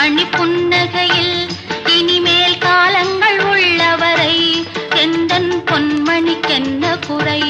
கண்மணி புன்னகையில் இனிமேல் காலங்கள் உள்ளவரை எந்தன் பொன்மணிக்கென்ன குறை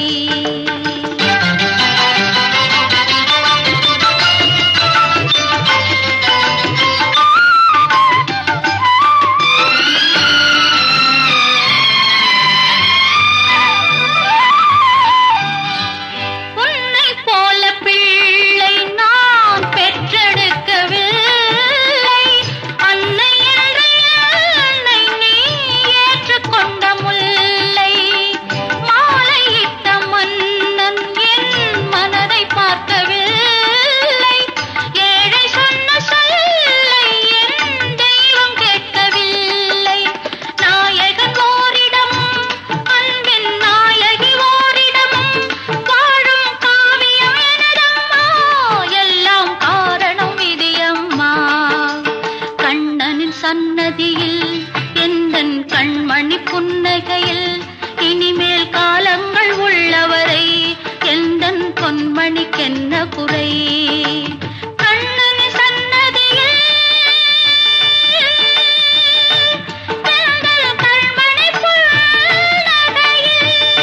உன்னை போல பிள்ளை நான் பெற்றெடுக்கவில்லை அன்னை என்ற என்னை நீ ஏற்றுக்கொண்ட முல்லை மாலையிட்ட மன்னன் என் மனதை பார்க்கவில்லை ஏழை சொன்ன சொல்லை என் தெய்வம் கேட்கவில்லை நாயகன் ஓரிடம் அன்பின் நாயகி ஓரிடம் வாழும் காவியம் எனதம்மா எல்லாம் காரணம் விதியம்மா கண்ணனின் சன்னதியில் எந்தன் கண்மணி புன்னகையில் இனிமேல் காலங்கள் உள்ளவரை எந்தன் பொன்மணிக்கென்ன குறை கண்ணனின் சன்னதியில் எந்தன் கண்மணி புன்னகையில்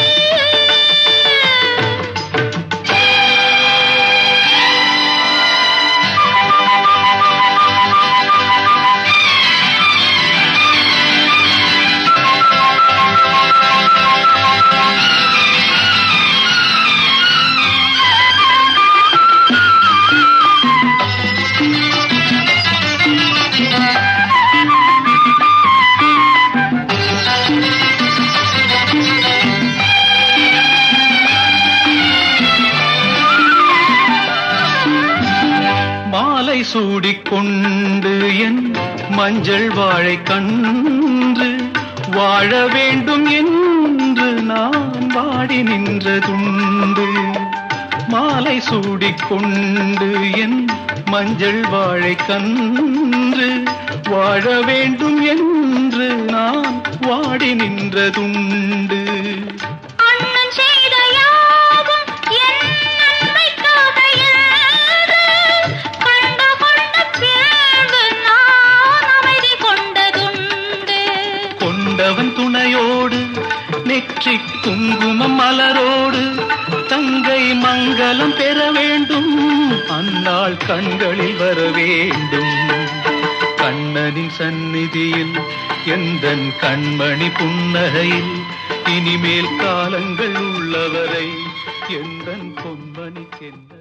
மாலை சூடிக்கொண்டு என் மஞ்சள் வாழை கன்று வாழ வேண்டும் என்று நான் வாடி நின்றதுண்டு மாலை சூடிக்கொண்டு என் மஞ்சள் வாழை கன்று வாழ வேண்டும் என்று நான் வாடி நின்றதுண்டு அண்ணன் செய்த யாவும் என் நன்மைக்காக என்று கண்டு கொண்ட பிறகு நான் அமைதி கொண்டதுண்டு கொண்டவன் துணையோடு நெற்றி குங்குமம் மலரோடு தங்கை மங்களம் பெற வேண்டும் அந்நாள் கண்களில் வர வேண்டும் கண்ணனின் சந்நிதியில் எந்தன் கண்மணி புன்னகையில் இனிமேல் காலங்கள் உள்ளவரை எந்தன் பொன்மணிக்கென்ன